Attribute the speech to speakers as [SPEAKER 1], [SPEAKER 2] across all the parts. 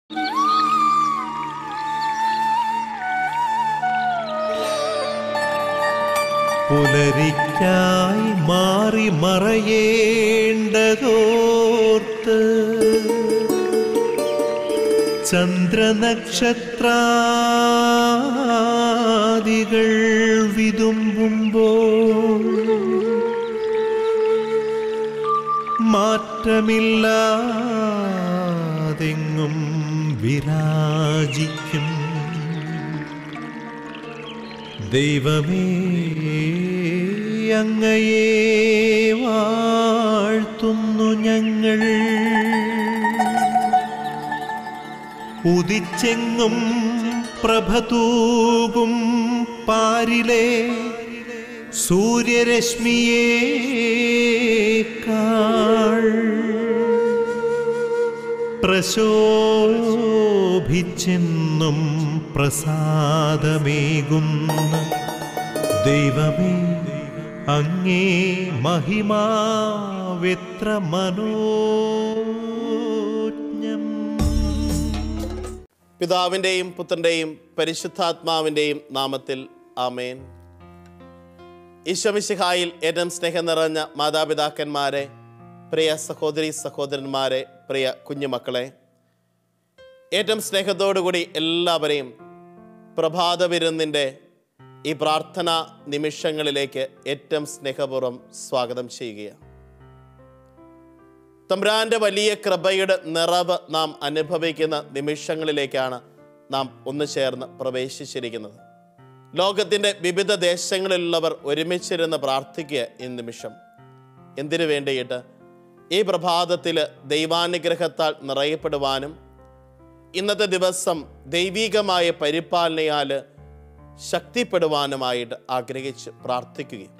[SPEAKER 1] പുലരിക്കായി മാറി മറയേണ്ടതോർത്ത് ചന്ദ്രനക്ഷത്രാദികൾ വിതുമ്പുമ്പോൾ മാറ്റമില്ലാതെങ്ങും വിരാജിക്കും ദൈവമേ അങ്ങയെ വാഴ്ത്തുന്നു ഞങ്ങൾ ഉദിച്ചെങ്ങും പ്രഭതൂകും പാരിലെ സൂര്യരശ്മിയേക്കാൾ പ്രശോഭിച്ചെന്നും പ്രസാദമേകുന്ന ദൈവമേ അങ്ങേ മഹിമാവെത്ര മനോജ്ഞം
[SPEAKER 2] പിതാവിൻ്റെയും പുത്രൻ്റെയും പരിശുദ്ധാത്മാവിൻ്റെയും നാമത്തിൽ ആമേൻ ഈശ്വമിശിഹായിൽ ഏറ്റവും സ്നേഹം നിറഞ്ഞ മാതാപിതാക്കന്മാരെ പ്രിയ സഹോദരി സഹോദരന്മാരെ പ്രിയ കുഞ്ഞുമക്കളെ ഏറ്റവും സ്നേഹത്തോടുകൂടി എല്ലാവരെയും പ്രഭാത വിരുന്നിൻ്റെ ഈ പ്രാർത്ഥനാ നിമിഷങ്ങളിലേക്ക് ഏറ്റവും സ്നേഹപൂർവ്വം സ്വാഗതം ചെയ്യുകയാണ് തമ്പ്രാന്റെ വലിയ കൃപയുടെ നിറവ് നാം അനുഭവിക്കുന്ന നിമിഷങ്ങളിലേക്കാണ് നാം ഒന്ന് ചേർന്ന് പ്രവേശിച്ചിരിക്കുന്നത് ലോകത്തിൻ്റെ വിവിധ ദേശങ്ങളിലുള്ളവർ ഒരുമിച്ചിരുന്ന് പ്രാർത്ഥിക്കുക ഈ നിമിഷം എന്തിനു വേണ്ടിയിട്ട് ഈ പ്രഭാതത്തിൽ ദൈവാനുഗ്രഹത്താൽ നിറയപ്പെടുവാനും ഇന്നത്തെ ദിവസം ദൈവികമായ പരിപാലനയാൽ ശക്തിപ്പെടുവാനുമായിട്ട് ആഗ്രഹിച്ച് പ്രാർത്ഥിക്കുകയും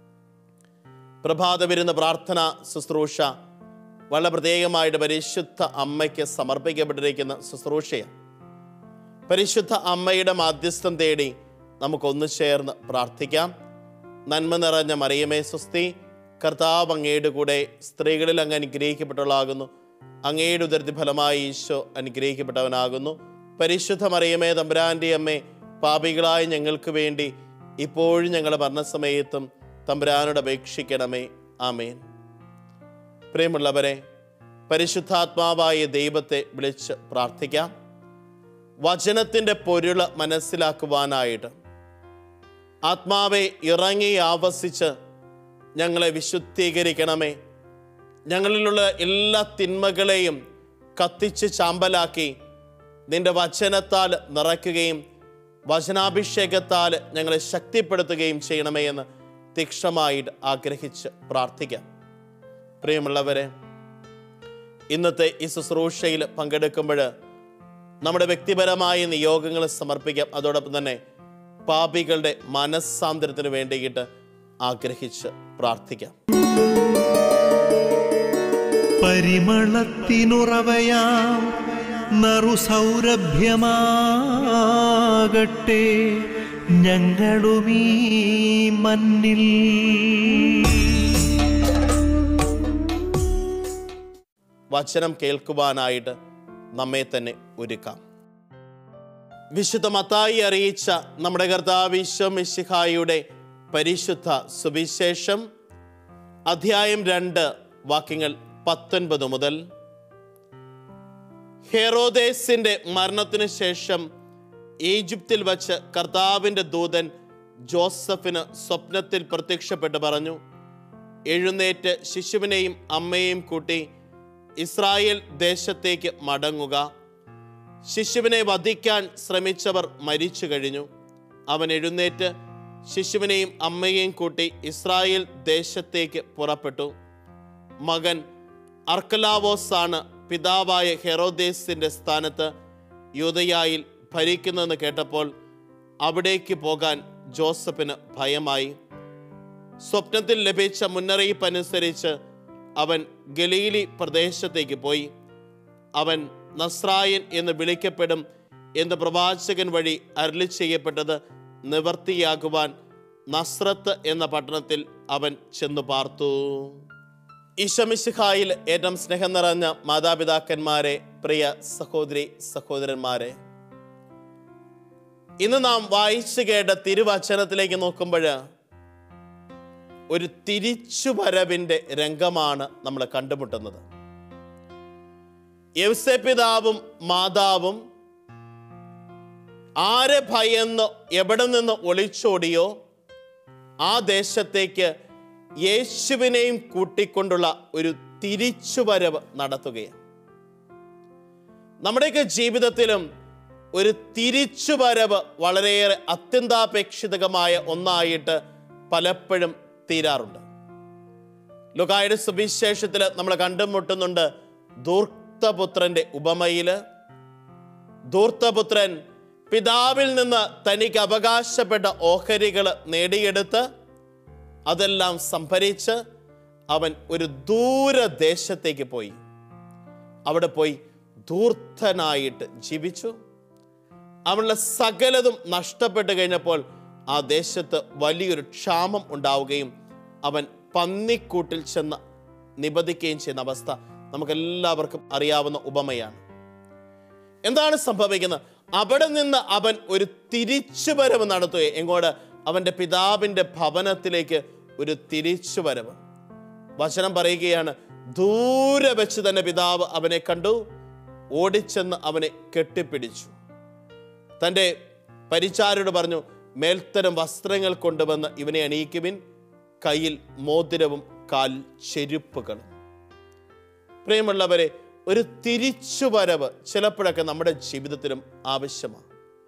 [SPEAKER 2] പ്രഭാത വരുന്ന പ്രാർത്ഥന ശുശ്രൂഷ വളരെ പ്രത്യേകമായിട്ട് പരിശുദ്ധ അമ്മയ്ക്ക് സമർപ്പിക്കപ്പെട്ടിരിക്കുന്ന ശുശ്രൂഷയാണ് പരിശുദ്ധ അമ്മയുടെ മാധ്യസ്ഥം തേടി നമുക്കൊന്ന് ചേർന്ന് പ്രാർത്ഥിക്കാം നന്മ നിറഞ്ഞ മറിയമേ സുസ്തി കർത്താവ് അങ്ങയുടെ കൂടെ സ്ത്രീകളിൽ അങ്ങ് അനുഗ്രഹിക്കപ്പെട്ടവളാകുന്നു അങ്ങയുടെ ഉദരത്തി ഫലമായി ഈശോ അനുഗ്രഹിക്കപ്പെട്ടവനാകുന്നു പരിശുദ്ധ മറിയമേ തമ്പുരാൻ്റെ അമ്മേ പാപികളായ ഞങ്ങൾക്ക് വേണ്ടി ഇപ്പോഴും ഞങ്ങളുടെ മരണസമയത്തും തമ്പുരാനോട് അപേക്ഷിക്കണമേ ആമേൻ പ്രിയമുള്ളവരെ പരിശുദ്ധാത്മാവായ ദൈവത്തെ വിളിച്ച് പ്രാർത്ഥിക്കാം വചനത്തിൻ്റെ പൊരുള് മനസ്സിലാക്കുവാനായിട്ട് ആത്മാവെ ഇറങ്ങി ആവസിച്ച് ഞങ്ങളെ വിശുദ്ധീകരിക്കണമേ ഞങ്ങളിലുള്ള എല്ലാ തിന്മകളെയും കത്തിച്ച് ചാമ്പലാക്കി നിന്റെ വചനത്താൽ നിറയ്ക്കുകയും വചനാഭിഷേകത്താൽ ഞങ്ങളെ ശക്തിപ്പെടുത്തുകയും ചെയ്യണമേ എന്ന് തീക്ഷണമായിട്ട് ആഗ്രഹിച്ച് പ്രാർത്ഥിക്കാം പ്രിയമുള്ളവരെ ഇന്നത്തെ ഈ ശുശ്രൂഷയിൽ പങ്കെടുക്കുമ്പോൾ നമ്മുടെ വ്യക്തിപരമായ നിയോഗങ്ങൾ സമർപ്പിക്കാം അതോടൊപ്പം തന്നെ പാപികളുടെ മനസ്സാന്തരത്തിന് വേണ്ടിയിട്ട് ആഗ്രഹിച്ച് പ്രാർത്ഥിക്കാം
[SPEAKER 1] പരിമളത്തിനുറവയാം നറുസൗരഭ്യമാകട്ടെ ഞങ്ങളുമീ മണ്ണിൽ
[SPEAKER 2] വചനം കേൾക്കുവാനായിട്ട് നമ്മെ തന്നെ ഒരുക്കാം വിശുദ്ധ മത്തായി അറിയിച്ച നമ്മുടെ കർത്താവ് മിശിഹായുടെ പരിശുദ്ധ സുവിശേഷം അധ്യായം രണ്ട് വാക്യങ്ങൾ പത്തൊൻപത് മുതൽ ഹെറോദേസിന്റെ മരണത്തിനു ശേഷം ഈജിപ്തിൽ വച്ച് കർത്താവിൻ്റെ ദൂതൻ ജോസഫിന് സ്വപ്നത്തിൽ പ്രത്യക്ഷപ്പെട്ട് പറഞ്ഞു എഴുന്നേറ്റ് ശിശുവിനെയും അമ്മയെയും കൂട്ടി ഇസ്രായേൽ ദേശത്തേക്ക് മടങ്ങുക ശിശുവിനെ വധിക്കാൻ ശ്രമിച്ചവർ മരിച്ചു കഴിഞ്ഞു അവൻ എഴുന്നേറ്റ് ശിശുവിനെയും അമ്മയെയും കൂട്ടി ഇസ്രായേൽ ദേശത്തേക്ക് പുറപ്പെട്ടു മകൻ അർക്കലാവോസ് ആണ് പിതാവായ ഹെറോദേസിന്റെ സ്ഥാനത്ത് യൂതയായിൽ ഭരിക്കുന്നതെന്ന് കേട്ടപ്പോൾ അവിടേക്ക് പോകാൻ ജോസഫിന് ഭയമായി സ്വപ്നത്തിൽ ലഭിച്ച മുന്നറിയിപ്പ് അനുസരിച്ച് അവൻ ഗലീലി പ്രദേശത്തേക്ക് പോയി അവൻ നസ്രായൻ എന്ന് വിളിക്കപ്പെടും എന്ന് പ്രവാചകൻ വഴി അരളി ചെയ്യപ്പെട്ടത് നിവർത്തിയാകുവാൻ നസ്രത്ത് എന്ന പട്ടണത്തിൽ അവൻ ചെന്നു പാർത്തു ഈശമിശിഹായിൽ ഏറ്റവും സ്നേഹം നിറഞ്ഞ മാതാപിതാക്കന്മാരെ പ്രിയ സഹോദരി സഹോദരന്മാരെ ഇന്ന് നാം വായിച്ചു കേട്ട തിരുവചനത്തിലേക്ക് നോക്കുമ്പോൾ ഒരു തിരിച്ചുവരവിൻ്റെ രംഗമാണ് നമ്മൾ കണ്ടുമുട്ടുന്നത് യവ്സെ പിതാവും മാതാവും ആരെ ഭയന്ന് എവിടെ നിന്ന് ഒളിച്ചോടിയോ ആ ദേശത്തേക്ക് യേശുവിനെയും കൂട്ടിക്കൊണ്ടുള്ള ഒരു തിരിച്ചുവരവ് നടത്തുകയാണ് നമ്മുടെയൊക്കെ ജീവിതത്തിലും ഒരു തിരിച്ചുവരവ് വളരെയേറെ അത്യന്താപേക്ഷിതമായ ഒന്നായിട്ട് പലപ്പോഴും തീരാറുണ്ട് ലുകായുടെ സുവിശേഷത്തിൽ നമ്മൾ കണ്ടുമുട്ടുന്നുണ്ട് ധൂർത്തപുത്രന്റെ ഉപമയില് ധൂർത്തപുത്രൻ പിതാവിൽ നിന്ന് തനിക്ക് അവകാശപ്പെട്ട ഓഹരികൾ നേടിയെടുത്ത് അതെല്ലാം സംഭരിച്ച് അവൻ ഒരു ദൂരദേശത്തേക്ക് പോയി അവിടെ പോയി ധൂർത്തനായിട്ട് ജീവിച്ചു അവളുടെ സകലതും നഷ്ടപ്പെട്ടു കഴിഞ്ഞപ്പോൾ ആ ദേശത്ത് വലിയൊരു ക്ഷാമം ഉണ്ടാവുകയും അവൻ പന്നിക്കൂട്ടിൽ ചെന്ന് നിബദിക്കുകയും ചെയ്യുന്ന അവസ്ഥ നമുക്കെല്ലാവർക്കും അറിയാവുന്ന ഉപമയാണ് എന്താണ് സംഭവിക്കുന്നത് അവിടെ നിന്ന് അവൻ ഒരു തിരിച്ചുവരവ് നടത്തുക എങ്ങോട്ട് അവൻ്റെ പിതാവിൻ്റെ ഭവനത്തിലേക്ക് ഒരു തിരിച്ചുവരവ് വചനം പറയുകയാണ് ദൂരെ വെച്ച് തന്നെ പിതാവ് അവനെ കണ്ടു ഓടിച്ചെന്ന് അവനെ കെട്ടിപ്പിടിച്ചു തൻ്റെ പരിചാരോട് പറഞ്ഞു മേൽത്തരം വസ്ത്രങ്ങൾ കൊണ്ടുവന്ന് ഇവനെ അണിയിക്കുവിൻ കയ്യിൽ മോതിരവും കാൽ ചെരുപ്പുകളും പ്രിയമുള്ളവരെ ഒരു തിരിച്ചുവരവ് ചിലപ്പോഴൊക്കെ നമ്മുടെ ജീവിതത്തിലും ആവശ്യമാണ്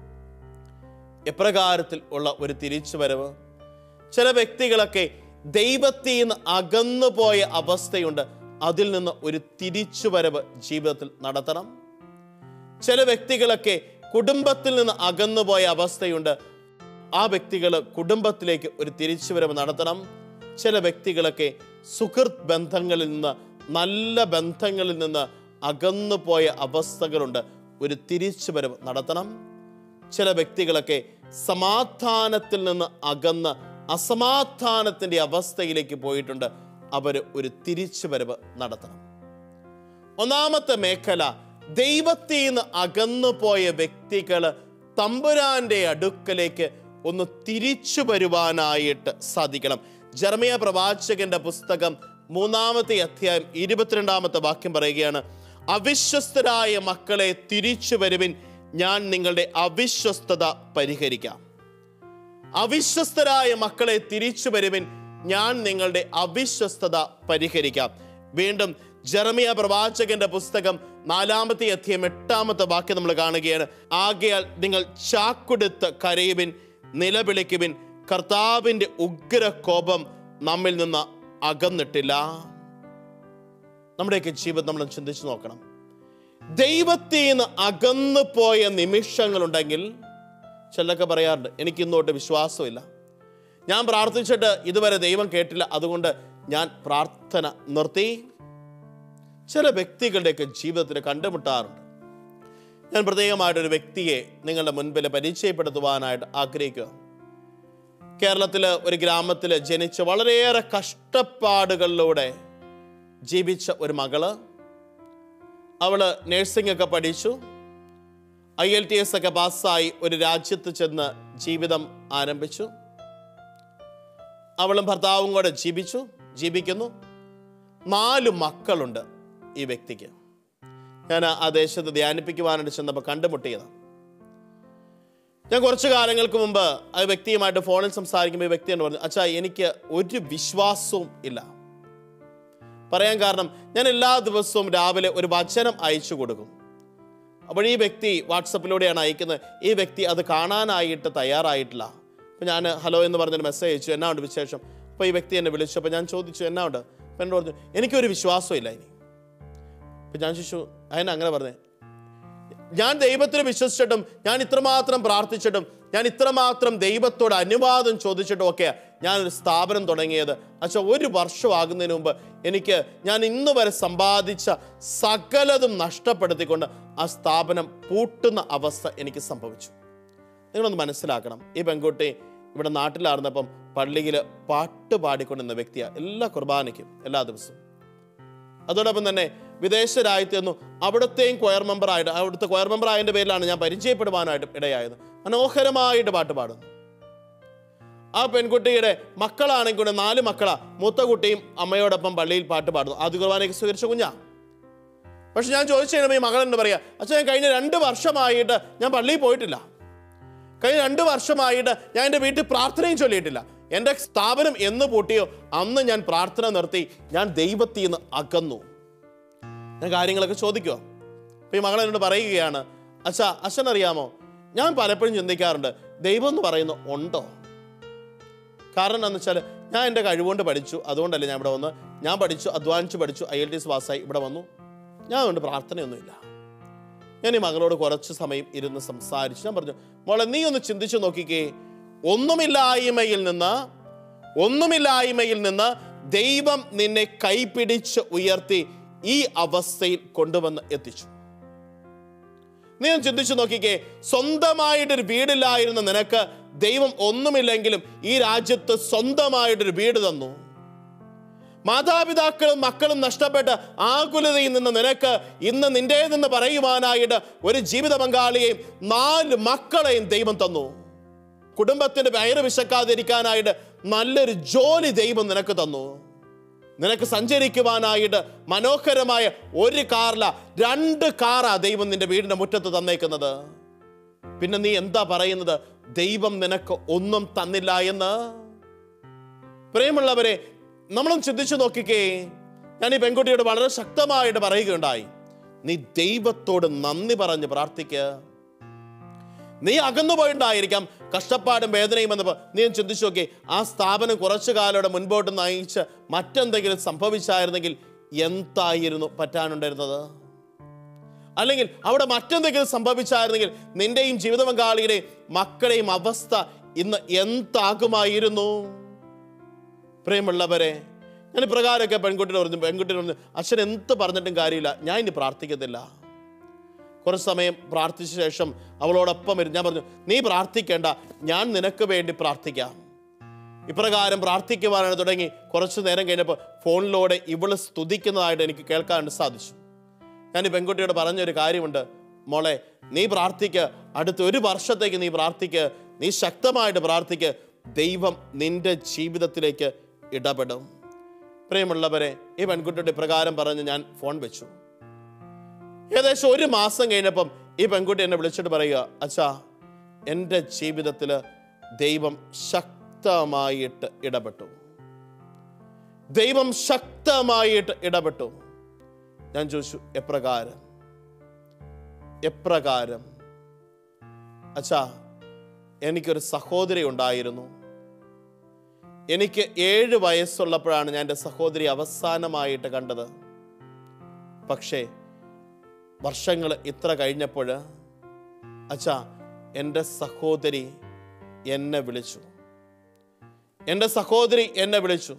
[SPEAKER 2] എപ്രകാരത്തിൽ ഉള്ള ഒരു തിരിച്ചുവരവ് ചില വ്യക്തികളൊക്കെ ദൈവത്തിൽ നിന്ന് അകന്നു പോയ അവസ്ഥയുണ്ട് അതിൽ നിന്ന് ഒരു തിരിച്ചുവരവ് ജീവിതത്തിൽ നടത്തണം ചില വ്യക്തികളൊക്കെ കുടുംബത്തിൽ നിന്ന് അകന്നു പോയ അവസ്ഥയുണ്ട് ആ വ്യക്തികൾ കുടുംബത്തിലേക്ക് ഒരു തിരിച്ചുവരവ് നടത്തണം ചില വ്യക്തികളൊക്കെ സുഹൃത്ത് ബന്ധങ്ങളിൽ നിന്ന് നല്ല ബന്ധങ്ങളിൽ നിന്ന് അകന്നു പോയ അവസ്ഥകളുണ്ട് ഒരു തിരിച്ചുവരവ് നടത്തണം ചില വ്യക്തികളൊക്കെ സമാധാനത്തിൽ നിന്ന് അകന്ന് അസമാധാനത്തിൻ്റെ അവസ്ഥയിലേക്ക് പോയിട്ടുണ്ട് അവർ ഒരു തിരിച്ചുവരവ് നടത്തണം ഒന്നാമത്തെ മേഖല ദൈവത്തിൽ നിന്ന് അകന്നു പോയ വ്യക്തികൾ തമ്പുരാന്റെ അടുക്കലേക്ക് ഒന്ന് തിരിച്ചു വരുവാനായിട്ട് സാധിക്കണം ജർമിയ പ്രവാചകന്റെ പുസ്തകം മൂന്നാമത്തെ അധ്യായം ഇരുപത്തിരണ്ടാമത്തെ വാക്യം പറയുകയാണ് അവിശ്വസ്തരായ മക്കളെ തിരിച്ചു വരുവിൻ ഞാൻ നിങ്ങളുടെ അവിശ്വസ്തത പരിഹരിക്കാം അവിശ്വസ്തരായ മക്കളെ തിരിച്ചു വരുവിൻ ഞാൻ നിങ്ങളുടെ അവിശ്വസ്തത പരിഹരിക്കാം വീണ്ടും ജെറമിയ പ്രവാചകന്റെ പുസ്തകം നാലാമത്തെ അധ്യായം എട്ടാമത്തെ വാക്യം നമ്മൾ കാണുകയാണ് ആകയാൽ നിങ്ങൾ ചാക്കുടുത്ത് കരയുവിൻ നിലവിളിക്കുവിൻ കർത്താവിന്റെ ഉഗ്ര കോപം നമ്മിൽ നിന്ന് അകന്നിട്ടില്ല നമ്മുടെയൊക്കെ ജീവിതം നമ്മൾ ചിന്തിച്ചു നോക്കണം ദൈവത്തിൽ നിന്ന് അകന്നു പോയ നിമിഷങ്ങളുണ്ടെങ്കിൽ ചിലരൊക്കെ പറയാറുണ്ട് എനിക്ക് ഇന്നോട്ട് വിശ്വാസമില്ല ഞാൻ പ്രാർത്ഥിച്ചിട്ട് ഇതുവരെ ദൈവം കേട്ടില്ല അതുകൊണ്ട് ഞാൻ പ്രാർത്ഥന നിർത്തി ചില വ്യക്തികളുടെയൊക്കെ ജീവിതത്തിൽ കണ്ടുമുട്ടാറുണ്ട് ഞാൻ പ്രത്യേകമായിട്ടൊരു വ്യക്തിയെ നിങ്ങളുടെ മുൻപിൽ പരിചയപ്പെടുത്തുവാനായിട്ട് ആഗ്രഹിക്കുക കേരളത്തിൽ ഒരു ഗ്രാമത്തിൽ ജനിച്ച് വളരെയേറെ കഷ്ടപ്പാടുകളിലൂടെ ജീവിച്ച ഒരു മകള് അവള് നഴ്സിംഗ് ഒക്കെ പഠിച്ചു ഐ എൽ ടി എസ് ഒക്കെ പാസ്സായി ഒരു രാജ്യത്ത് ചെന്ന് ജീവിതം ആരംഭിച്ചു അവളും ഭർത്താവും കൂടെ ജീവിച്ചു ജീവിക്കുന്നു നാല് മക്കളുണ്ട് ഈ വ്യക്തിക്ക് ഞാൻ ആ ദേശത്ത് ധ്യാനിപ്പിക്കുവാനായിട്ട് ചെന്നപ്പോൾ കണ്ടുമുട്ടിയതാണ് ഞാൻ കുറച്ച് കാലങ്ങൾക്ക് മുമ്പ് ആ വ്യക്തിയുമായിട്ട് ഫോണിൽ സംസാരിക്കുമ്പോൾ ഈ വ്യക്തി എന്ന് പറഞ്ഞു അച്ഛാ എനിക്ക് ഒരു വിശ്വാസവും ഇല്ല പറയാൻ കാരണം ഞാൻ എല്ലാ ദിവസവും രാവിലെ ഒരു വചനം അയച്ചു കൊടുക്കും അപ്പോൾ ഈ വ്യക്തി വാട്സപ്പിലൂടെയാണ് അയക്കുന്നത് ഈ വ്യക്തി അത് കാണാനായിട്ട് തയ്യാറായിട്ടില്ല അപ്പോൾ ഞാൻ ഹലോ എന്ന് പറഞ്ഞൊരു മെസ്സേജ് അയച്ചു എന്നാ ഉണ്ട് വിശേഷം അപ്പോൾ ഈ വ്യക്തി എന്നെ വിളിച്ചു അപ്പോൾ ഞാൻ ചോദിച്ചു എന്നാ ഉണ്ട് അപ്പം എന്നോട് പറഞ്ഞു എനിക്കൊരു വിശ്വാസമില്ല ഇനി അപ്പം ഞാൻ ചോദിച്ചു അതിനെ അങ്ങനെ പറഞ്ഞേ ഞാൻ ദൈവത്തിൽ വിശ്വസിച്ചിട്ടും ഞാൻ ഇത്രമാത്രം പ്രാർത്ഥിച്ചിട്ടും ഞാൻ ഇത്രമാത്രം ദൈവത്തോട് അനുവാദം ചോദിച്ചിട്ടും ഒക്കെ ഞാനൊരു സ്ഥാപനം തുടങ്ങിയത് അച്ഛാ ഒരു വർഷമാകുന്നതിന് മുമ്പ് എനിക്ക് ഞാൻ ഇന്ന് വരെ സമ്പാദിച്ച സകലതും നഷ്ടപ്പെടുത്തിക്കൊണ്ട് ആ സ്ഥാപനം പൂട്ടുന്ന അവസ്ഥ എനിക്ക് സംഭവിച്ചു നിങ്ങളൊന്ന് മനസ്സിലാക്കണം ഈ പെൺകുട്ടി ഇവിടെ നാട്ടിലാർന്നപ്പം പള്ളിയിൽ പാട്ട് പാടിക്കൊണ്ടിരുന്ന വ്യക്തിയാണ് എല്ലാ കുർബാനയ്ക്കും എല്ലാ ദിവസവും അതോടൊപ്പം തന്നെ വിദേശ രാജ്യത്ത് ചെന്നു അവിടുത്തെയും കൊയർ മെമ്പറായിട്ട് അവിടുത്തെ കൊയർ മെമ്പർ ആയതിൻ്റെ പേരിലാണ് ഞാൻ പരിചയപ്പെടുവാനായിട്ട് ഇടയായത് മനോഹരമായിട്ട് പാട്ട് പാടുന്നു ആ പെൺകുട്ടിയുടെ മക്കളാണെങ്കിൽ കൂടെ നാല് മക്കളാ മൂത്ത കുട്ടിയും അമ്മയോടൊപ്പം പള്ളിയിൽ പാട്ട് പാടുന്നു ആദ്യ കുർബാനയ്ക്ക് സ്വീകരിച്ച കുഞ്ഞാ പക്ഷെ ഞാൻ ചോദിച്ചു കഴിയുമ്പോൾ ഈ മകൾ എന്ന് പറയാ അച്ഛൻ ഞാൻ കഴിഞ്ഞ രണ്ട് വർഷമായിട്ട് ഞാൻ പള്ളിയിൽ പോയിട്ടില്ല കഴിഞ്ഞ രണ്ട് വർഷമായിട്ട് ഞാൻ എൻ്റെ വീട്ടിൽ പ്രാർത്ഥനയും ചൊല്ലിയിട്ടില്ല എൻ്റെ സ്ഥാപനം എന്ന് പൂട്ടിയോ അന്ന് ഞാൻ പ്രാർത്ഥന നിർത്തി ഞാൻ ദൈവത്തിൽ നിന്ന് അകന്നു ഞാൻ കാര്യങ്ങളൊക്കെ ചോദിക്കുക അപ്പോൾ ഈ മകൾ എന്നോട് പറയുകയാണ് അച്ഛാ അച്ഛൻ അറിയാമോ ഞാൻ പലപ്പോഴും ചിന്തിക്കാറുണ്ട് ദൈവം എന്ന് പറയുന്ന ഉണ്ടോ കാരണം എന്താണെന്ന് വെച്ചാൽ ഞാൻ എൻ്റെ കഴിവുകൊണ്ട് പഠിച്ചു അതുകൊണ്ടല്ലേ ഞാൻ ഇവിടെ വന്ന് ഞാൻ പഠിച്ചു അധ്വാനിച്ച് പഠിച്ചു ഐ എൽ ടി എസ് പാസ്സായി ഇവിടെ വന്നു ഞാൻ അതുകൊണ്ട് പ്രാർത്ഥനയൊന്നുമില്ല ഞാൻ ഈ മകളോട് കുറച്ച് സമയം ഇരുന്ന് സംസാരിച്ചു ഞാൻ പറഞ്ഞു മോളെ നീ ഒന്ന് ചിന്തിച്ചു നോക്കിക്കേ ഒന്നുമില്ലായ്മയിൽ നിന്ന് ഒന്നുമില്ലായ്മയിൽ നിന്ന് ദൈവം നിന്നെ കൈപിടിച്ച് ഉയർത്തി ഈ അവസ്ഥയിൽ കൊണ്ടുവന്ന് എത്തിച്ചു നീ ഒന്ന് ചിന്തിച്ചു നോക്കിക്കേ സ്വന്തമായിട്ടൊരു വീടില്ലായിരുന്ന നിനക്ക് ദൈവം ഒന്നുമില്ലെങ്കിലും ഈ രാജ്യത്ത് സ്വന്തമായിട്ടൊരു വീട് തന്നു മാതാപിതാക്കളും മക്കളും നഷ്ടപ്പെട്ട ആകുലതയിൽ നിന്ന് നിനക്ക് ഇന്ന് നിന്റേതെന്ന് പറയുവാനായിട്ട് ഒരു ജീവിത പങ്കാളിയെയും നാല് മക്കളെയും ദൈവം തന്നു കുടുംബത്തിന്റെ വയറ് വിശക്കാതിരിക്കാനായിട്ട് നല്ലൊരു ജോലി ദൈവം നിനക്ക് തന്നു നിനക്ക് സഞ്ചരിക്കുവാനായിട്ട് മനോഹരമായ ഒരു കാറില രണ്ട് കാറാ ദൈവം നിന്റെ വീടിന്റെ മുറ്റത്ത് തന്നേക്കുന്നത് പിന്നെ നീ എന്താ പറയുന്നത് ദൈവം നിനക്ക് ഒന്നും തന്നില്ല എന്ന് പ്രിയമുള്ളവരെ നമ്മളും ചിന്തിച്ചു നോക്കിക്കേ ഞാൻ ഈ പെൺകുട്ടിയോട് വളരെ ശക്തമായിട്ട് പറയുകയുണ്ടായി നീ ദൈവത്തോട് നന്ദി പറഞ്ഞ് പ്രാർത്ഥിക്കുക നീ അകന്നുപോയിട്ടുണ്ടായിരിക്കാം കഷ്ടപ്പാടും വേദനയും എന്നപ്പോൾ നീ ഒന്ന് ചിന്തിച്ചു നോക്കി ആ സ്ഥാപനം കുറച്ചു കാലോടെ മുൻപോട്ട് നയിച്ച് മറ്റെന്തെങ്കിലും സംഭവിച്ചായിരുന്നെങ്കിൽ എന്തായിരുന്നു പറ്റാനുണ്ടായിരുന്നത് അല്ലെങ്കിൽ അവിടെ മറ്റെന്തെങ്കിലും സംഭവിച്ചായിരുന്നെങ്കിൽ നിന്റെയും ജീവിത പങ്കാളിയുടെയും മക്കളുടെയും അവസ്ഥ ഇന്ന് എന്താകുമായിരുന്നു പ്രിയമുള്ളവരെ ഞാൻ ഇപ്രകാരമൊക്കെ പെൺകുട്ടിയോട് പറഞ്ഞു പെൺകുട്ടിയോട് പറഞ്ഞു അച്ഛൻ എന്ത് പറഞ്ഞിട്ടും കാര്യമില്ല ഞാൻ ഇനി പ്രാർത്ഥിക്കത്തില്ല കുറച്ച് സമയം പ്രാർത്ഥിച്ച ശേഷം അവളോടൊപ്പം ഇരുന്ന് ഞാൻ പറഞ്ഞു നീ പ്രാർത്ഥിക്കേണ്ട ഞാൻ നിനക്ക് വേണ്ടി പ്രാർത്ഥിക്കാം ഇപ്രകാരം പ്രാർത്ഥിക്കുവാനാണ് തുടങ്ങി കുറച്ചു നേരം കഴിഞ്ഞപ്പോൾ ഫോണിലൂടെ ഇവള് സ്തുതിക്കുന്നതായിട്ട് എനിക്ക് കേൾക്കാൻ സാധിച്ചു ഞാൻ ഈ പെൺകുട്ടിയോട് പറഞ്ഞൊരു കാര്യമുണ്ട് മോളെ നീ പ്രാർത്ഥിക്ക് അടുത്ത ഒരു വർഷത്തേക്ക് നീ പ്രാർത്ഥിക്ക് നീ ശക്തമായിട്ട് പ്രാർത്ഥിക്ക് ദൈവം നിന്റെ ജീവിതത്തിലേക്ക് ഇടപെടും പ്രിയമുള്ളവരെ ഈ പെൺകുട്ടിയുടെ പ്രകാരം പറഞ്ഞ് ഞാൻ ഫോൺ വെച്ചു ഏകദേശം ഒരു മാസം കഴിഞ്ഞപ്പം ഈ പെൺകുട്ടി എന്നെ വിളിച്ചിട്ട് പറയുക അച്ഛാ എൻ്റെ ജീവിതത്തിൽ ദൈവം ശക്തമായിട്ട് ഇടപെട്ടു ദൈവം ശക്തമായിട്ട് ഇടപെട്ടു ഞാൻ ചോദിച്ചു എപ്രകാരം എപ്രകാരം അച്ഛാ എനിക്കൊരു സഹോദരി ഉണ്ടായിരുന്നു എനിക്ക് ഏഴ് വയസ്സുള്ളപ്പോഴാണ് ഞാൻ എൻ്റെ സഹോദരി അവസാനമായിട്ട് കണ്ടത് പക്ഷേ വർഷങ്ങൾ ഇത്ര കഴിഞ്ഞപ്പോൾ അച്ഛാ എൻ്റെ സഹോദരി എന്നെ വിളിച്ചു എൻ്റെ സഹോദരി എന്നെ വിളിച്ചു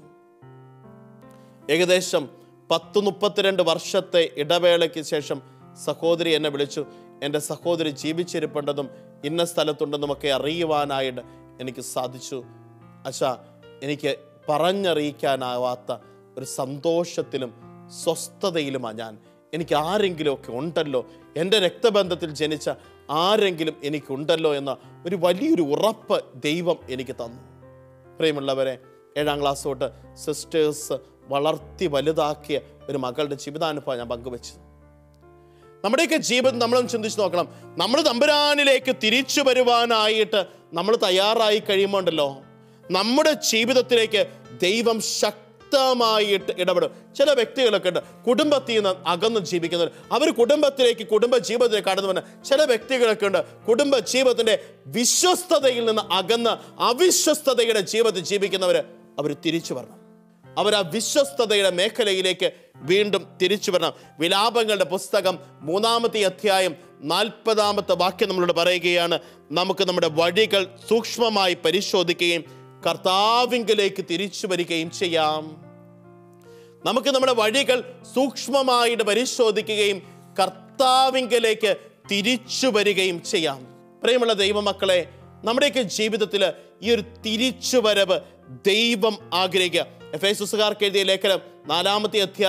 [SPEAKER 2] ഏകദേശം പത്ത് മുപ്പത്തിരണ്ട് വർഷത്തെ ഇടവേളയ്ക്ക് ശേഷം സഹോദരി എന്നെ വിളിച്ചു എൻ്റെ സഹോദരി ജീവിച്ചിരിപ്പുണ്ടെന്നും ഇന്ന സ്ഥലത്തുണ്ടെന്നുമൊക്കെ അറിയുവാനായിട്ട് എനിക്ക് സാധിച്ചു അച്ഛാ എനിക്ക് പറഞ്ഞറിയിക്കാനാവാത്ത ഒരു സന്തോഷത്തിലും സ്വസ്ഥതയിലുമാണ് ഞാൻ എനിക്ക് ആരെങ്കിലുമൊക്കെ ഉണ്ടല്ലോ എൻ്റെ രക്തബന്ധത്തിൽ ജനിച്ച ആരെങ്കിലും എനിക്കുണ്ടല്ലോ എന്ന ഒരു വലിയൊരു ഉറപ്പ് ദൈവം എനിക്ക് തന്നു പ്രിയമുള്ളവരെ ഏഴാം ക്ലാസ് തൊട്ട് സിസ്റ്റേഴ്സ് വളർത്തി വലുതാക്കിയ ഒരു മകളുടെ ജീവിതാനുഭവം ഞാൻ പങ്കുവെച്ചു നമ്മുടെയൊക്കെ ജീവിതം നമ്മളും ചിന്തിച്ച് നോക്കണം നമ്മൾ തമ്പുരാനിലേക്ക് തിരിച്ചു വരുവാനായിട്ട് നമ്മൾ തയ്യാറായി കഴിയുമ്പോണ്ടല്ലോ നമ്മുടെ ജീവിതത്തിലേക്ക് ദൈവം ശക്തമായിട്ട് ഇടപെടും ചില വ്യക്തികളൊക്കെ ഉണ്ട് കുടുംബത്തിൽ നിന്ന് അകന്ന് ജീവിക്കുന്നവർ അവർ കുടുംബത്തിലേക്ക് കുടുംബ ജീവിതത്തിലേക്ക് കടന്നു വന്ന ചില വ്യക്തികളൊക്കെ ഉണ്ട് കുടുംബ ജീവിതത്തിന്റെ വിശ്വസ്തതയിൽ നിന്ന് അകന്ന് അവിശ്വസ്തതയുടെ ജീവിതത്തിൽ ജീവിക്കുന്നവർ അവർ തിരിച്ചു വരണം അവർ ആ വിശ്വസ്തതയുടെ മേഖലയിലേക്ക് വീണ്ടും തിരിച്ചു വരണം വിലാപങ്ങളുടെ പുസ്തകം മൂന്നാമത്തെ അധ്യായം നാൽപ്പതാമത്തെ വാക്യം നമ്മളോട് പറയുകയാണ് നമുക്ക് നമ്മുടെ വഴികൾ സൂക്ഷ്മമായി പരിശോധിക്കുകയും കർത്താവിങ്കിലേക്ക് തിരിച്ചു വരികയും ചെയ്യാം നമുക്ക് നമ്മുടെ വഴികൾ സൂക്ഷ്മമായിട്ട് പരിശോധിക്കുകയും കർത്താവിങ്കലേക്ക് തിരിച്ചു വരികയും ചെയ്യാം പ്രിയമുള്ള ദൈവമക്കളെ നമ്മുടെയൊക്കെ ജീവിതത്തിൽ ഈ ഒരു തിരിച്ചുവരവ് ദൈവം ആഗ്രഹിക്കുക എഫ് എസുകാർക്ക് എഴുതിയ ലേഖനം നാലാമത്തെ അധ്യായം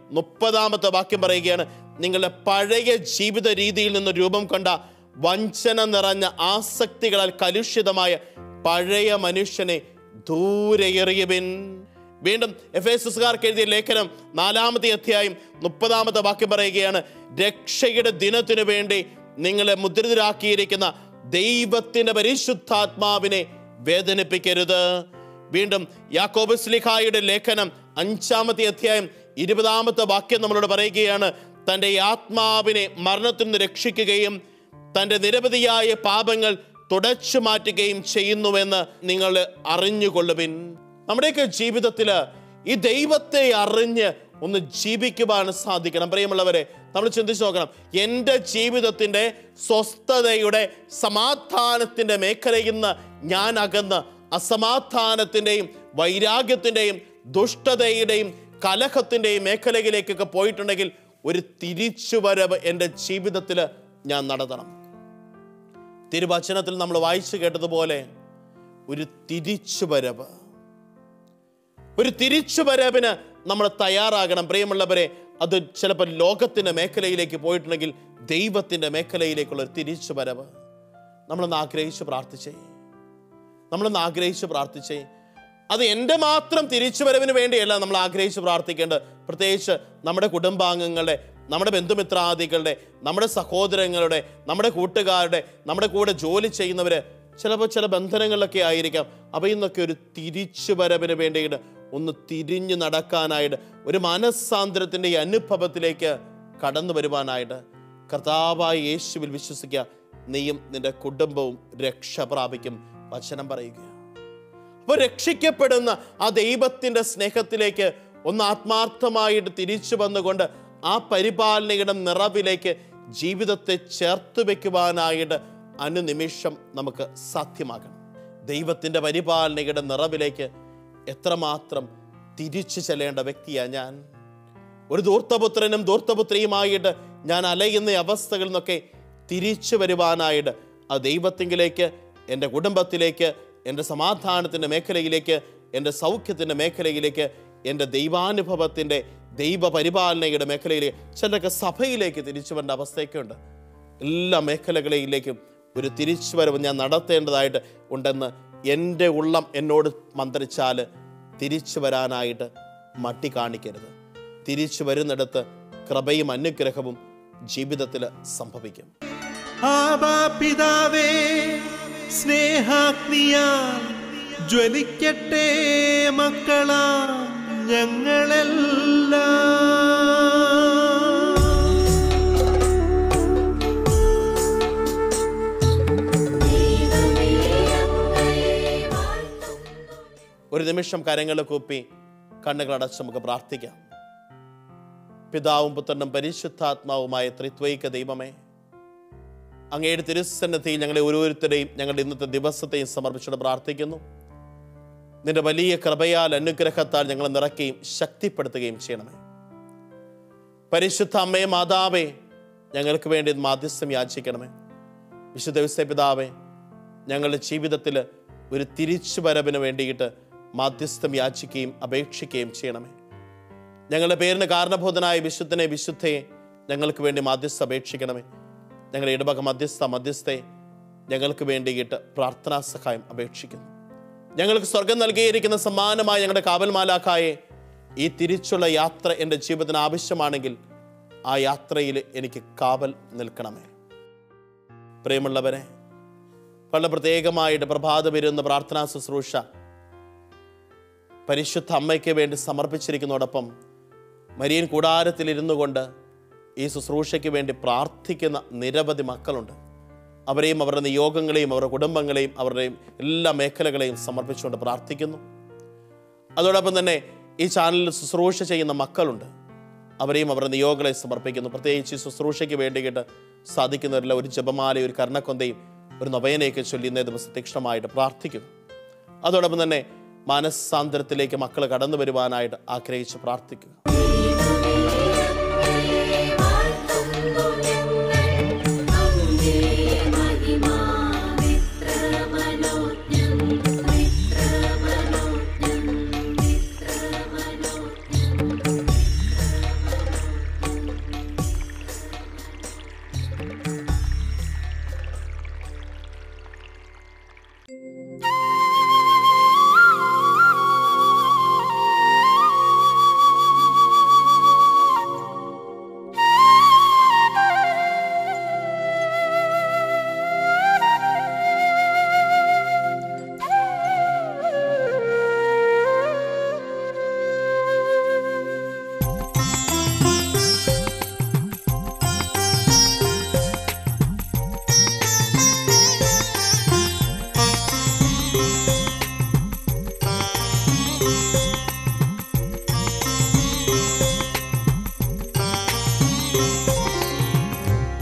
[SPEAKER 2] മുപ്പതാമത്തെ വാക്യം പറയുകയാണ് നിങ്ങളുടെ പഴയ ജീവിത രീതിയിൽ നിന്ന് രൂപം കൊണ്ട വഞ്ചന നിറഞ്ഞ ആസക്തികളാൽ കലുഷിതമായ പഴയ മനുഷ്യനെ ദൂരെ എറിയുവിൻ വീണ്ടും എഫ് എസുകാർക്ക് എഴുതിയ ലേഖനം നാലാമത്തെ അധ്യായം മുപ്പതാമത്തെ വാക്യം പറയുകയാണ് രക്ഷയുടെ ദിനത്തിനു വേണ്ടി നിങ്ങളെ മുദ്രിതരാക്കിയിരിക്കുന്ന ദൈവത്തിന്റെ പരിശുദ്ധാത്മാവിനെ വേദനിപ്പിക്കരുത് വീണ്ടും യാക്കോബ് സ്ലിഹായുടെ ലേഖനം അഞ്ചാമത്തെ അധ്യായം ഇരുപതാമത്തെ വാക്യം നമ്മളോട് പറയുകയാണ് തൻ്റെ ആത്മാവിനെ മരണത്തിൽ നിന്ന് രക്ഷിക്കുകയും തൻ്റെ നിരവധിയായ പാപങ്ങൾ തുടച്ചു മാറ്റുകയും ചെയ്യുന്നുവെന്ന് നിങ്ങൾ അറിഞ്ഞുകൊള്ളുവിൻ നമ്മുടെയൊക്കെ ജീവിതത്തിൽ ഈ ദൈവത്തെ അറിഞ്ഞ് ഒന്ന് ജീവിക്കുവാൻ സാധിക്കണം പ്രിയമുള്ളവരെ നമ്മൾ ചിന്തിച്ച് നോക്കണം എൻ്റെ ജീവിതത്തിൻ്റെ സ്വസ്ഥതയുടെ സമാധാനത്തിൻ്റെ മേഖലയിൽ നിന്ന് ഞാൻ അകന്ന് അസമാധാനത്തിൻ്റെയും വൈരാഗ്യത്തിൻ്റെയും ദുഷ്ടതയുടെയും കലഹത്തിൻ്റെയും മേഖലയിലേക്കൊക്കെ പോയിട്ടുണ്ടെങ്കിൽ ഒരു തിരിച്ചുവരവ് എൻ്റെ ജീവിതത്തിൽ ഞാൻ നടത്തണം തിരുവചനത്തിൽ നമ്മൾ വായിച്ചു കേട്ടതുപോലെ ഒരു തിരിച്ചുവരവ് ഒരു തിരിച്ചുവരവിന് നമ്മൾ തയ്യാറാകണം പ്രിയമുള്ളവരെ അത് ചിലപ്പോൾ ലോകത്തിൻ്റെ മേഖലയിലേക്ക് പോയിട്ടുണ്ടെങ്കിൽ ദൈവത്തിൻ്റെ മേഖലയിലേക്കുള്ള ഒരു തിരിച്ചുവരവ് നമ്മളൊന്ന് ആഗ്രഹിച്ച് പ്രാർത്ഥിച്ചേ നമ്മളൊന്ന് ആഗ്രഹിച്ച് പ്രാർത്ഥിച്ചേ അത് എൻ്റെ മാത്രം തിരിച്ചുവരവിന് വേണ്ടിയല്ല നമ്മൾ ആഗ്രഹിച്ച് പ്രാർത്ഥിക്കേണ്ടത് പ്രത്യേകിച്ച് നമ്മുടെ കുടുംബാംഗങ്ങളുടെ നമ്മുടെ ബന്ധുമിത്രാദികളുടെ നമ്മുടെ സഹോദരങ്ങളുടെ നമ്മുടെ കൂട്ടുകാരുടെ നമ്മുടെ കൂടെ ജോലി ചെയ്യുന്നവര് ചിലപ്പോൾ ചില ബന്ധനങ്ങളിലൊക്കെ ആയിരിക്കാം അവയിൽ നിന്നൊക്കെ ഒരു തിരിച്ചുവരവിന് വേണ്ടിയിട്ട് ഒന്ന് തിരിഞ്ഞു നടക്കാനായിട്ട് ഒരു മനസ്സാന്തരത്തിൻ്റെ ഈ അനുഭവത്തിലേക്ക് കടന്നു വരുവാനായിട്ട് കർത്താവായ യേശുവിൽ വിശ്വസിക്കുക നീയും നിന്റെ കുടുംബവും രക്ഷ പ്രാപിക്കും വചനം പറയുക അപ്പോൾ രക്ഷിക്കപ്പെടുന്ന ആ ദൈവത്തിൻ്റെ സ്നേഹത്തിലേക്ക് ഒന്ന് ആത്മാർത്ഥമായിട്ട് തിരിച്ചു വന്നുകൊണ്ട് ആ പരിപാലനയുടെ നിറവിലേക്ക് ജീവിതത്തെ ചേർത്ത് വെക്കുവാനായിട്ട് അനുനിമിഷം നമുക്ക് സാധ്യമാക്കണം ദൈവത്തിൻ്റെ പരിപാലനയുടെ നിറവിലേക്ക് എത്രമാത്രം തിരിച്ചു ചെല്ലേണ്ട വ്യക്തിയാണ് ഞാൻ ഒരു ധൂർത്തപുത്രനും ധൂർത്തപുത്രിയുമായിട്ട് ഞാൻ അലയുന്ന അവസ്ഥകളിൽ നിന്നൊക്കെ തിരിച്ചു വരുവാനായിട്ട് ആ ദൈവത്തിങ്കിലേക്ക് എൻ്റെ കുടുംബത്തിലേക്ക് എൻ്റെ സമാധാനത്തിൻ്റെ മേഖലയിലേക്ക് എൻ്റെ സൗഖ്യത്തിൻ്റെ മേഖലയിലേക്ക് എൻ്റെ ദൈവാനുഭവത്തിൻ്റെ ദൈവ പരിപാലനയുടെ മേഖലയിലേക്ക് ചിലരൊക്കെ സഭയിലേക്ക് തിരിച്ചു വരേണ്ട അവസ്ഥയൊക്കെ ഉണ്ട് എല്ലാ മേഖലകളിലേക്കും ഒരു തിരിച്ചുവരവ് ഞാൻ നടത്തേണ്ടതായിട്ട് ഉണ്ടെന്ന് എൻ്റെ ഉള്ളം എന്നോട് മന്ത്രിച്ചാൽ തിരിച്ചു വരാനായിട്ട് മട്ടി കാണിക്കരുത് തിരിച്ചു വരുന്നിടത്ത് കൃപയും അനുഗ്രഹവും ജീവിതത്തിൽ സംഭവിക്കും
[SPEAKER 1] ആബാ പിതാവേ സ്നേഹാഗ്നിയാൽ ജ്വലിക്കട്ടെ മക്കളാ ഞങ്ങളെല്ലാം
[SPEAKER 2] ഒരു നിമിഷം കരങ്ങൾ കൂപ്പി കണ്ണുകൾ അടച്ച് നമുക്ക് പ്രാർത്ഥിക്കാം പിതാവും പുത്രനും പരിശുദ്ധാത്മാവുമായ ത്രിത്വൈക ദൈവമേ അങ്ങയുടെ തിരുസന്നധിയിൽ ഞങ്ങളെ ഓരോരുത്തരെയും ഞങ്ങളുടെ ഇന്നത്തെ ദിവസത്തെയും സമർപ്പിച്ചുകൊണ്ട് പ്രാർത്ഥിക്കുന്നു നിന്റെ വലിയ കൃപയാൽ അനുഗ്രഹത്താൽ ഞങ്ങളെ നിറയ്ക്കുകയും ശക്തിപ്പെടുത്തുകയും ചെയ്യണമേ പരിശുദ്ധ അമ്മേ മാതാവേ ഞങ്ങൾക്ക് വേണ്ടി മാധ്യസ്ഥം യാചിക്കണമേ വിശുദ്ധ വിശ്വ പിതാവേ ഞങ്ങളുടെ ജീവിതത്തിൽ ഒരു തിരിച്ചുവരവിന് വേണ്ടിയിട്ട് മാധ്യസ്ഥം യാചിക്കുകയും അപേക്ഷിക്കുകയും ചെയ്യണമേ ഞങ്ങളുടെ പേരിന് കാരണബോധനായ വിശുദ്ധനെ വിശുദ്ധയെ ഞങ്ങൾക്ക് വേണ്ടി മാധ്യസ്ഥ അപേക്ഷിക്കണമേ ഞങ്ങളുടെ ഇടവക മധ്യസ്ഥ മധ്യസ്ഥയെ ഞങ്ങൾക്ക് വേണ്ടിയിട്ട് പ്രാർത്ഥനാ സഹായം അപേക്ഷിക്കുന്നു ഞങ്ങൾക്ക് സ്വർഗം നൽകിയിരിക്കുന്ന സമ്മാനമായ ഞങ്ങളുടെ കാവൽമാലാക്കായെ ഈ തിരിച്ചുള്ള യാത്ര എൻ്റെ ജീവിതത്തിന് ആവശ്യമാണെങ്കിൽ ആ യാത്രയിൽ എനിക്ക് കാവൽ നിൽക്കണമേ പ്രിയമുള്ളവരെ വളരെ പ്രത്യേകമായിട്ട് പ്രഭാത വരുന്ന പ്രാർത്ഥനാ ശുശ്രൂഷ പരിശുദ്ധ അമ്മയ്ക്ക് വേണ്ടി സമർപ്പിച്ചിരിക്കുന്നതോടൊപ്പം മരിയൻ കൂടാരത്തിൽ ഇരുന്നു കൊണ്ട് ഈ ശുശ്രൂഷയ്ക്ക് വേണ്ടി പ്രാർത്ഥിക്കുന്ന നിരവധി മക്കളുണ്ട് അവരെയും അവരുടെ നിയോഗങ്ങളെയും അവരുടെ കുടുംബങ്ങളെയും അവരുടെയും എല്ലാ മേഖലകളെയും സമർപ്പിച്ചുകൊണ്ട് പ്രാർത്ഥിക്കുന്നു അതോടൊപ്പം തന്നെ ഈ ചാനലിൽ ശുശ്രൂഷ ചെയ്യുന്ന മക്കളുണ്ട് അവരെയും അവരുടെ നിയോഗങ്ങളെ സമർപ്പിക്കുന്നു പ്രത്യേകിച്ച് ഈ ശുശ്രൂഷയ്ക്ക് വേണ്ടിയിട്ട് സാധിക്കുന്നവരെല്ലാം ഒരു ജപമാല ഒരു കർണക്കൊന്തയും ഒരു നൊവേനയൊക്കെ ചൊല്ലി ഇന്നേ ദിവസം തീക്ഷണമായിട്ട് പ്രാർത്ഥിക്കുന്നു അതോടൊപ്പം തന്നെ മനസ്സാന്തരത്തിലേക്ക് മക്കൾ കടന്നു വരുവാനായിട്ട് ആഗ്രഹിച്ച് പ്രാർത്ഥിക്കുക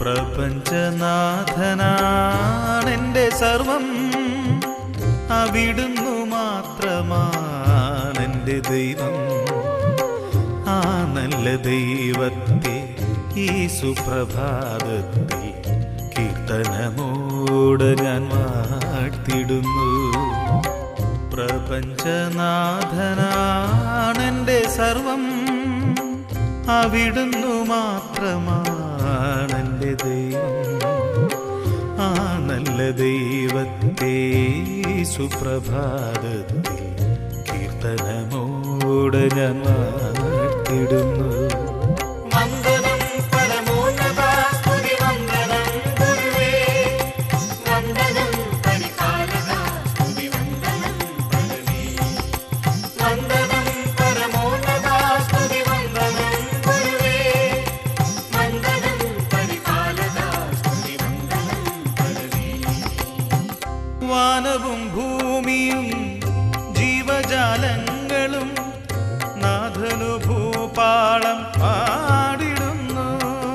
[SPEAKER 3] പ്രപഞ്ചനാഥനാണെന്റെ സർവം അവിടുന്നു മാത്രമാണെന്റെ ദൈവം ആ നല്ല ദൈവത്തെ ഈ സുപ്രഭാതത്തിൽ കീർത്തനമോട് ഞാൻ വാഴ്ത്തിടുന്നു പ്രപഞ്ചനാഥനാണെന്റെ സർവം അവിടുന്നു മാത്രമാണെന്റെ ദൈവം ആ നല്ല ദൈവത്തെ ഈ സുപ്രഭാതത്തിൽ കീർത്തനമോട് ഞാൻ വാഴ്ത്തിടുന്നു
[SPEAKER 4] വന്ദനം പരമോന്നതാ സ്തുതി വന്ദനം ഗുരുവേ വന്ദനം പരിപാലക സ്തുതി വന്ദനം പരമേ വന്ദനം പരമോന്നതാ സ്തുതി വന്ദനം ഗുരുവേ വന്ദനം പരിപാലക സ്തുതി വന്ദനം പരമേ
[SPEAKER 3] വാനവും ഭൂമിയും ജീവജാലങ്ങളും നാഥനു ഭൂപാളം പാടിടുന്നു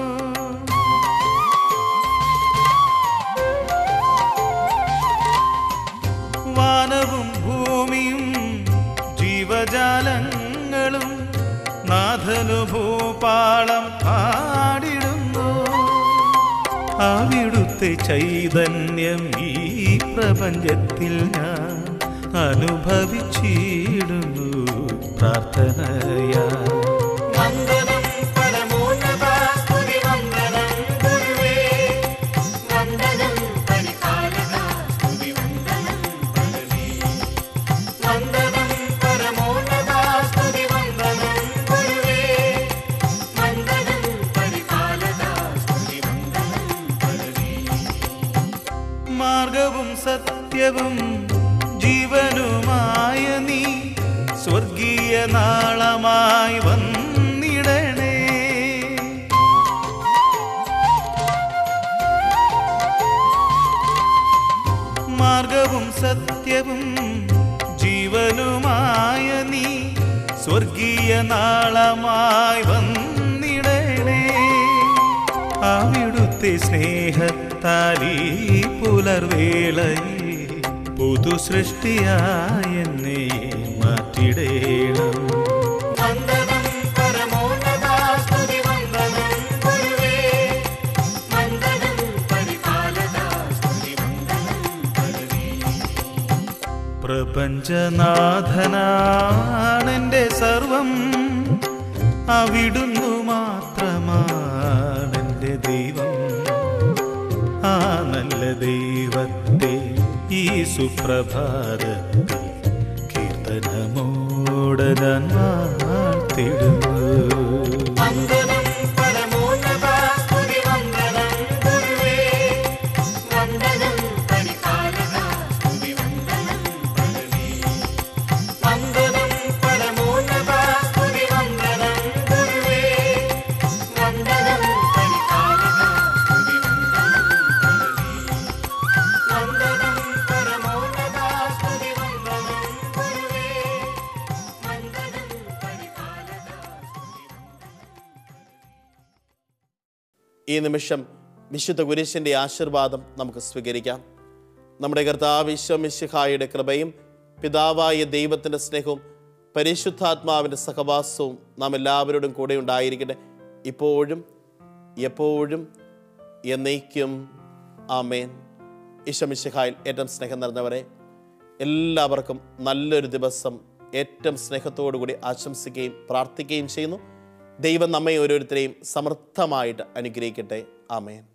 [SPEAKER 3] വാനവും ഭൂമിയും ജീവജാലങ്ങളും നാഥനു ഭൂപാളം പാടിടുന്നു അവിടുത്തെ ചൈതന്യം ഈ പ്രപഞ്ചത്തിൽ ഞാൻ അനുഭവിച്ചിടുന്നു പ്രാർത്ഥനയാ
[SPEAKER 4] വന്ദനം പരമോന്നതാ സ്തുതി വന്ദനം ഗുരുവേ വന്ദനം പരിപാലക സ്തുതി വന്ദനം പരമേ വന്ദനം പരമോന്നതാ സ്തുതി വന്ദനം ഗുരുവേ വന്ദനം പരിപാലക സ്തുതി വന്ദനം പരമേ
[SPEAKER 3] മാർഗവും സത്യവും ജീവനുമായ നീ സ്വർഗീയ നാളമായി വന്നിടണേ മാർഗവും സത്യവും ജീവനുമായ നീ സ്വർഗീയ നാളമായി വന്നിടണേ അവിടുത്തെ സ്നേഹത്താൽ ഈ പുലർവേളയിൽ പുതു സൃഷ്ടിയായ എന്നെ മാറ്റിടേണം
[SPEAKER 4] വന്ദനം പരമോന്നതാ സ്തുതി വന്ദനം ഗുരുവേ വന്ദനം പരിപാലക സ്തുതി വന്ദനം പരമേ
[SPEAKER 3] പ്രപഞ്ചനാഥനാണെന്റെ സർവം അവിടുന്നു മാത്രമാണെന്റെ ദൈവം ആ നല്ല ദൈവത്തെ ഈ സുപ്രഭാതത്തിൽ കീർത്തനമോട് ഞാൻ വാഴ്ത്തിടുന്നു
[SPEAKER 4] വന്ദനം പരമോന്നതാ സ്തുതി വന്ദനം ഗുരുവേ വന്ദനം പരിപാലക സ്തുതി വന്ദനം പരമേ വന്ദനം പരമോന്നതാ സ്തുതി വന്ദനം ഗുരുവേ വന്ദനം പരിപാലക സ്തുതി വന്ദനം പരമേ വന്ദനം പരമോന്നതാ സ്തുതി വന്ദനം ഗുരുവേ വന്ദനം പരിപാലക സ്തുതി
[SPEAKER 2] ഈ നിമിഷം വിശുദ്ധ കുരിശിൻ്റെ ആശീർവാദം നമുക്ക് സ്വീകരിക്കാം നമ്മുടെ കർത്താവ് ഈശ്വമിശിഹായുടെ കൃപയും പിതാവായ ദൈവത്തിൻ്റെ സ്നേഹവും പരിശുദ്ധാത്മാവിൻ്റെ സഹവാസവും നാം എല്ലാവരോടും കൂടെ ഉണ്ടായിരിക്കട്ടെ ഇപ്പോഴും എപ്പോഴും എന്നേക്കും ആമേൻ ഈശ്വമിശിഹായിൽ ഏറ്റവും സ്നേഹം നിറഞ്ഞവരെ എല്ലാവർക്കും നല്ലൊരു ദിവസം ഏറ്റവും സ്നേഹത്തോടു കൂടി ആശംസിക്കുകയും പ്രാർത്ഥിക്കുകയും ചെയ്യുന്നു ദൈവം നമ്മെ ഓരോരുത്തരെയും സമർത്ഥമായിട്ട് അനുഗ്രഹിക്കട്ടെ ആമേൻ